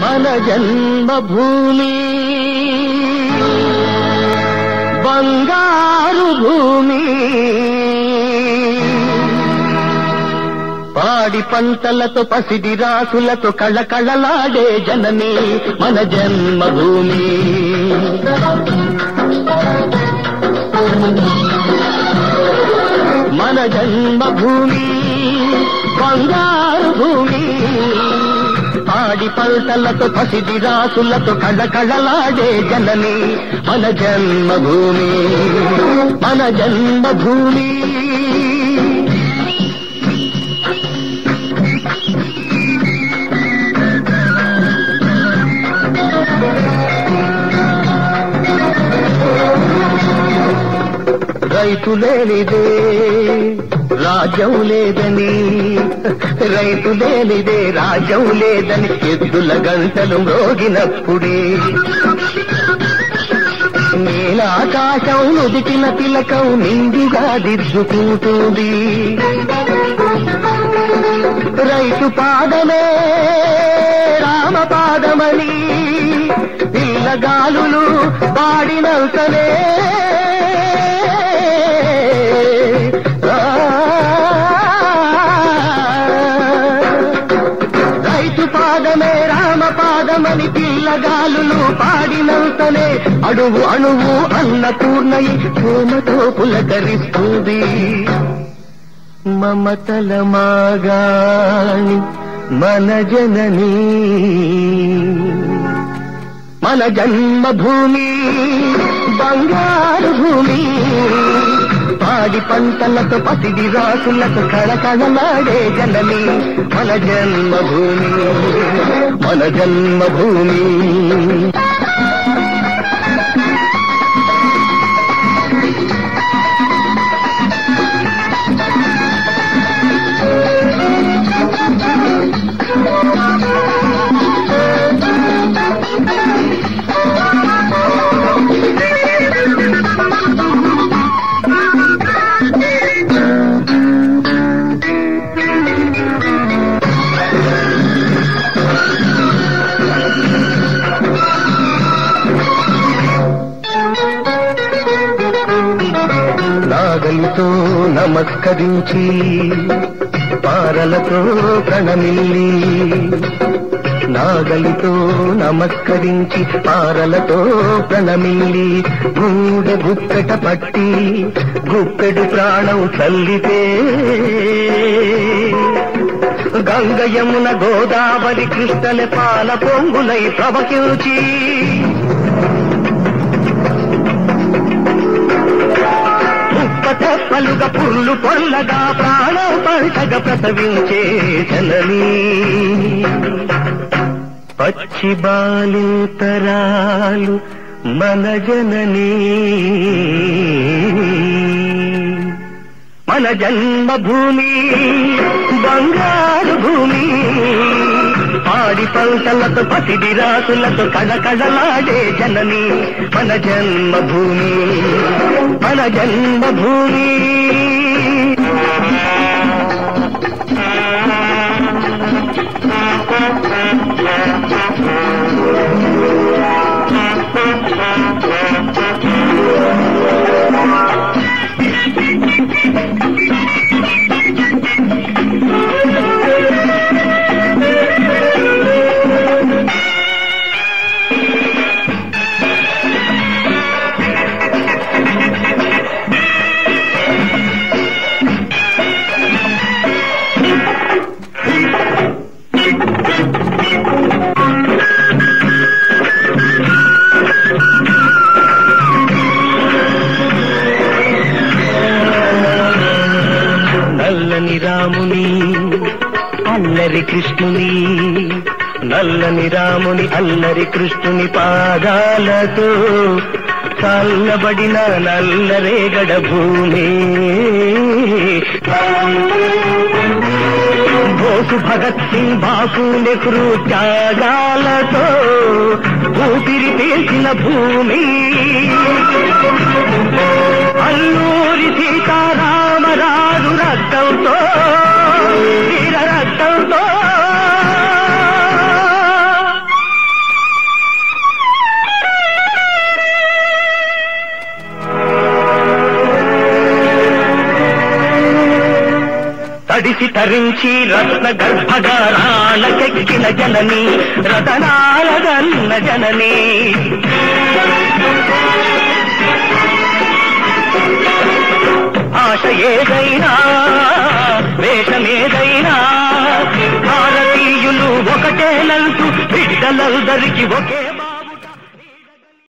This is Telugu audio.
మన జన్మభూమి బంగారు భూమి పాడి పంటలతో పసిడి రాసులతో కళకళలాడే జనని మన జన్మభూమి మన జన్మభూమి బంగారు భూమి పాడి పంటలతో పసిడి రాసులతో కళకళలాడే జనని మన జన్మభూమి మన జన్మభూమి రైతు లేనిదే రాజ్యం లేదని రైతు లేనిదే రాజ్యం లేదని ఎద్దుల గంటలు మ్రోగినప్పుడే నీలాకాశం నుదిటిన తిలకం నిండుగా దిద్దుకుంటుంది రైతు పాదమే రామ పాదమని పిల్లగాలులు పాడినంతనే ఆ, రైతు పాదమే రామ పాదమని పిల్లగాలులు పాడినంతనే అడుగు అణువు అన్నపూర్ణయి ప్రేమతో పులకరిస్తుంది మమతల మాగాణి మన జననీ మన జన్మభూమి బంగారు భూమి పాడి పంటలతో పసిడి రాసులతో కళకళలాడే జనని మన జన్మభూమి మన జన్మభూమి నాగలితో నమస్కరించి పారలతో ప్రణమిల్లి నాగలితో నమస్కరించి పారలతో ప్రణమిల్లి గూడ గుప్పెట పట్టి గుప్పెడు ప్రాణం చల్లితే గంగ యమున గోదావరి కృష్ణల పాల పొంగులై ప్రవహించి ముప్పటెప్పలుగా పుర్లు పొల్లగా ప్రాణం పంటగా ప్రసవించే జనని పచ్చి బాలింతరాలు మన జనని మన జన్మభూమి బంగారు భూమి పాడి పంటలతో పసిడి రాసులతో కళకళలాడే జనని మన జన్మభూమి మన జన్మభూమి నల్లని రాముని అల్లరి కృష్ణుని నల్లని రాముని అల్లరి కృష్ణుని పాదాలతో చల్లబడిన నల్లరేగడ భూమి బోసు భగత్ సింగ్ బాపు నెహ్రూ త్యాగాలతో ఊపిరి పీల్చిన భూమి అల్లూరి సీతారామరాజు రక్తంతో వీర రక్తంతో తడిసి తరించి రత్న గర్భగారాణకెక్కిన జనని రతనాలగన్న జనని ఆశ ఏదైనా వేషమేదైనా భారతీయులు ఒకటేనంటూ బిడ్డలందరికీ ఒకే